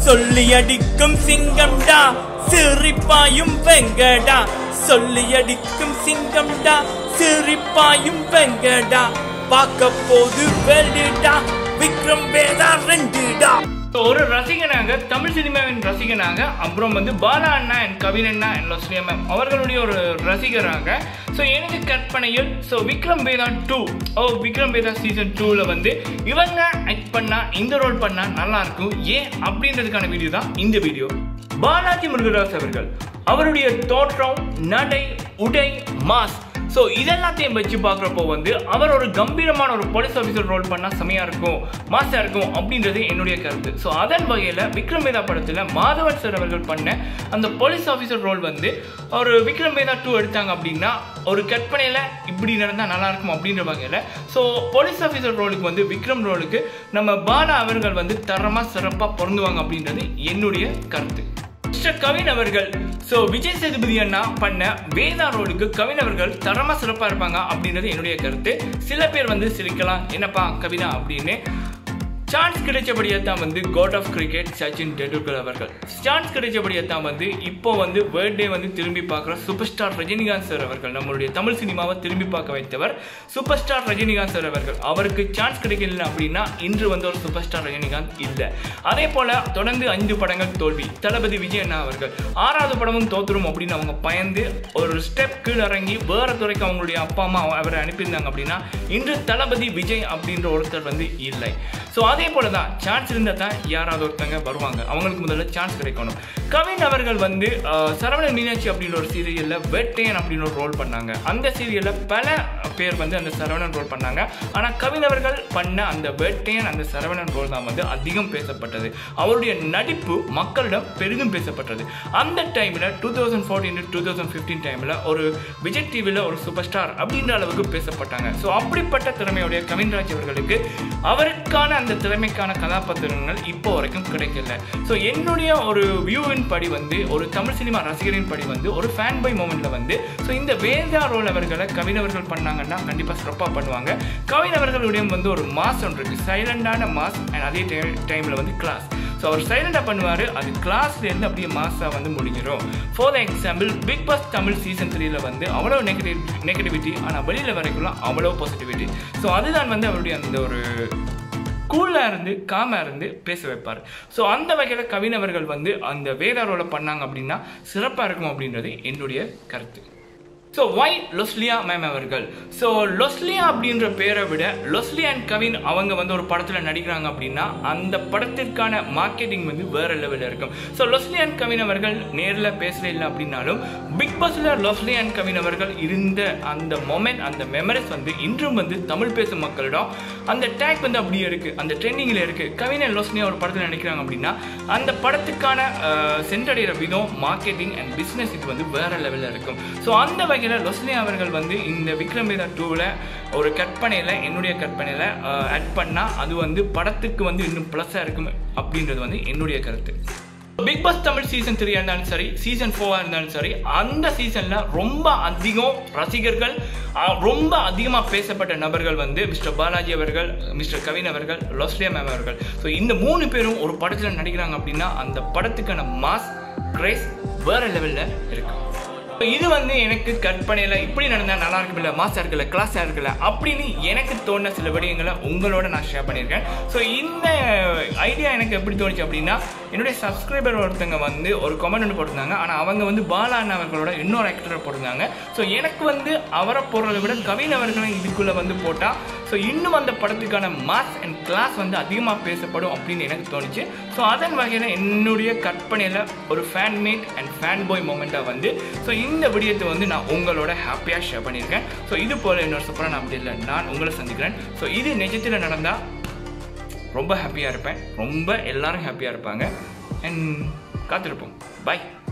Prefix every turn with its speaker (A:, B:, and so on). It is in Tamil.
A: சொல்லி அடிக்கும் சிங்கம்டா சிரிப்பாயும் வெங்கடா சொல்லி அடிக்கும் சிங்கம்டா சிரிப்பாயும் வெங்கடா பார்க்க போது வெல்டுடா விக்ரம் வேதா ரெண்டுடா
B: ஒரு ரசிகனாக தமிழ் சினிமாவின் ரசிகனாக அப்புறம் வந்து பாலா அண்ணா அண்ட் கவின் அண்ணா அண்ட் லோஸ்லியா மேம் அவர்களுடைய ஒரு ரசிகராக ஸோ எனது கற்பனையில் so Vikram Vedha two oh Vikram Vedha season டூவில் வந்து இவங்க ஆக்ட் பண்ணா இந்த ரோல் பண்ணா நல்லா இருக்கும் ஏன் அப்படின்றதுக்கான வீடியோ தான் இந்த வீடியோ பாலாஜி முருகதாஸ் அவர்கள் அவருடைய தோற்றம் நடை உடை மாஸ் ஸோ இதெல்லாத்தையும் வச்சு பார்க்குறப்போ வந்து அவர் ஒரு கம்பீரமான ஒரு போலீஸ் ஆஃபீஸர் ரோல் பண்ணால் செமையாக இருக்கும் மாசாக இருக்கும் அப்படின்றது என்னுடைய கருத்து ஸோ அதன் வகையில் விக்ரம் வேதா படத்தில் மாதவன் சார் அவர்கள் பண்ண அந்த போலீஸ் ஆஃபீஸர் ரோல் வந்து ஒரு விக்ரம் வேதா டூ எடுத்தாங்க அப்படின்னா ஒரு கற்பனையில் இப்படி நடந்தால் நல்லா இருக்கும் அப்படின்ற வகையில் ஸோ போலீஸ் ஆஃபீஸர் ரோலுக்கு வந்து விக்ரம் ரோலுக்கு நம்ம பாலா அவர்கள் வந்து தரமாக சிறப்பாக பொருந்துவாங்க அப்படின்றது என்னுடைய கருத்து மிஸ்டர் கவின் அவர்கள் ஸோ விஜய் சேதுபதி அண்ணா பண்ண வேதா ரோலுக்கு கவின் அவர்கள் தரமா சிறப்பாக இருப்பாங்க அப்படின்றது என்னுடைய கருத்து சில பேர் வந்து சிரிக்கலாம் என்னப்பா கவினா அப்படின்னு சான்ஸ் கிடைச்சபடியே தான் வந்து god of cricket Sachin Tendulkar அவர்கள் சான்ஸ் கிடைச்சபடியே தான் வந்து இப்போ வந்து வேர்ல்டே வந்து திரும்பி பார்க்குற சூப்பர் ஸ்டார் ரஜினிகாந்த் சார் அவர்கள் நம்மளுடைய தமிழ் சினிமாவை திரும்பி பார்க்க வைத்தவர் சூப்பர் ஸ்டார் ரஜினிகாந்த் சார் அவர்கள் அவருக்கு சான்ஸ் கிடைக்கல அப்படின்னா இன்று வந்து ஒரு சூப்பர் ஸ்டார் ரஜினிகாந்த் இல்லை அதே போல தொடர்ந்து ஐந்து படங்கள் தோல்வி தளபதி விஜய் அண்ணா அவர்கள் ஆறாவது படமும் தோத்துரும் அப்படின்னு அவங்க பயந்து ஒரு ஸ்டெப் கீழ் இறங்கி வேற துறைக்கு அவங்களுடைய அப்பா அம்மா அவரை அனுப்பியிருந்தாங்க அப்படின்னா இன்று தளபதி விஜய் அப்படின்ற ஒருத்தர் வந்து இல்லை ஸோ அதே போல தான் சான்ஸ் இருந்தால் தான் யாராவது ஒருத்தங்க வருவாங்க அவங்களுக்கு முதல்ல சான்ஸ் கிடைக்கணும் கவின் அவர்கள் வந்து அஹ், சரவணன் மீனாட்சி அப்படின்ற ஒரு சீரியலில் வெட்டையன் அப்படின்னு ஒரு ரோல் பண்ணாங்க அந்த சீரியலில் பல பேர் வந்து அந்த சரவணன் ரோல் பண்ணாங்க ஆனால் கவின் அவர்கள் பண்ண அந்த வெட்டையன் அந்த சரவணன் ரோல் தான் வந்து அதிகம் பேசப்பட்டது அவருடைய நடிப்பு மக்களிடம் பெரிதும் பேசப்பட்டது அந்த டைமில் two thousand fourteen two thousand fifteen டைமில் ஒரு விஜய் டிவியில் ஒரு சூப்பர் ஸ்டார் அப்படின்ற அளவுக்கு பேசப்பட்டாங்க ஸோ அப்படிப்பட்ட திறமையுடைய கவின்ராஜ் அவர்களுக்கு அவருக்கான அந்த திறமைக்கான கதாபாத்திரங்கள் இப்போ வரைக்கும் கிடைக்கல ஸோ என்னுடைய ஒரு வியூவின் படி வந்து ஒரு தமிழ் சினிமா ரசிகரின் படி வந்து ஒரு ஃபேன் பை மூமெண்ட்ல வந்து ஸோ இந்த வேதா ரோல் அவர்களை கவின் அவர்கள் பண்ணாங்கன்னா கண்டிப்பாக சிறப்பாக பண்ணுவாங்க கவின் அவர்களுடைய வந்து ஒரு மாஸ் ஒன்று இருக்கு சைலண்டான மாஸ் அண்ட் அதே டைமில் வந்து கிளாஸ் ஸோ அவர் சைலண்டாக பண்ணுவார் அது கிளாஸ்லேருந்து அப்படியே மாஸாக வந்து முடிஞ்சிடும் for example Bigg Boss Tamil season த்ரீல வந்து அவ்வளோ நெகட்டிவ் நெகட்டிவிட்டி ஆனால் வெளியில் வரைக்குள்ள அவ்வளோ பாசிட்டிவிட்டி ஸோ அதுதான் வந்து அவருடைய அந்த ஒரு கூலாக இருந்து காமாக இருந்து பேச வைப்பார் ஸோ அந்த வகையில் கவினவர்கள் வந்து அந்த வேதா ரோலை பண்ணாங்க அப்படின்னா சிறப்பாக இருக்கும் அப்படின்றது என்னுடைய கருத்து ஸோ வை லொஸ்லியா மேம் அவர்கள் ஸோ லொஸ்லியா அப்படின்ற பேரை விட லொஸ்லியா அண்ட் கவின் அவங்க வந்து ஒரு படத்தில் நடிக்கிறாங்க அப்படின்னா அந்த படத்திற்கான மார்க்கெட்டிங் வந்து வேற லெவலில் இருக்கும் ஸோ லொஸ்லியா அண்ட் கவின் அவர்கள் நேரில் பேசல இல்லை அப்படின்னாலும் பிக் பாஸில் லொஸ்லியா அண்ட் கவின் அவர்கள் இருந்த அந்த மொமெண்ட் அந்த மெமரிஸ் வந்து இன்றும் வந்து தமிழ் பேசும் மக்களிடம் அந்த டேக் வந்து அப்படியே இருக்கு அந்த ட்ரெண்டிங்கில் இருக்கு கவின் அண்ட் லொஸ்லியா ஒரு படத்தில் நடிக்கிறாங்க அப்படின்னா அந்த படத்துக்கான அஹ், சென்றடைகிற விதம் மார்க்கெட்டிங் அண்ட் பிஸ்னஸ் இது வந்து வேற லெவலில் இருக்கும் ஸோ அந்த வகையில் லொஸ்லியா அவர்கள் வந்து இந்த விக்ரம் வேதா டூவில் ஒரு கற்பனையில் என்னுடைய கற்பனையில் ஆட் பண்ணால் அது வந்து படத்துக்கு வந்து இன்னும் ப்ளஸ்ஸாக இருக்கும் அப்படின்றது வந்து என்னுடைய கருத்து Bigg Boss Tamil season three இருந்தாலும் சரி சீசன் ஃபோராக இருந்தாலும் சரி அந்த சீசனில் ரொம்ப அதிகம் ரசிகர்கள் அஹ், ரொம்ப அதிகமாக பேசப்பட்ட நபர்கள் வந்து மிஸ்டர் பாலாஜி அவர்கள் மிஸ்டர் கவின் அவர்கள் லொஸ்லியா மேம் அவர்கள் ஸோ இந்த மூணு பேரும் ஒரு படத்தில் நடிக்கிறாங்க அப்படின்னா அந்த படத்துக்கான மாஸ் கிரேஸ் வேற லெவலில் இருக்கு இது வந்து எனக்கு கற்பனையில் இப்படி நடந்தால் நல்லா இருக்குல்ல மாசா இருக்குல்ல கிளாஸாக இருக்குல்ல அப்படின்னு எனக்கு தோணுன சில விடயங்களை உங்களோட நான் ஷேர் பண்ணியிருக்கேன் ஸோ இந்த ஐடியா எனக்கு எப்படி தோணுச்சு அப்படின்னா என்னுடைய சப்ஸ்கிரைபர் ஒருத்தங்க வந்து ஒரு கமெண்ட் ஒன்று போட்டிருந்தாங்க ஆனால் அவங்க வந்து பாலா அண்ணா அவர்களோட இன்னொரு ஆக்டரை போட்டிருந்தாங்க ஸோ எனக்கு வந்து அவரை போடுறதை விட கவின் அவர்களை இதுக்குள்ளே வந்து போட்டால் ஸோ இன்னும் அந்த படத்துக்கான மாஸ் அண்ட் கிளாஸ் வந்து அதிகமாக பேசப்படும் அப்படின்னு எனக்கு தோணுச்சு ஸோ அதன் வகையில் என்னுடைய கற்பனையில் ஒரு fan made and fan boy மூமெண்ட்டாக வந்து ஸோ இந்த விடயத்தை வந்து நான் உங்களோட ஹாப்பியாக ஷேர் பண்ணியிருக்கேன் ஸோ இது போல் இன்னொரு சூப்பரான அப்டேட்டில் நான் உங்களை சந்திக்கிறேன் ஸோ இது நிஜத்தில் நடந்தால் ரொம்ப ஹாப்பியாக இருப்பேன் ரொம்ப எல்லாரும் ஹாப்பியாக இருப்பாங்க அண்ட் காத்திருப்போம் பாய்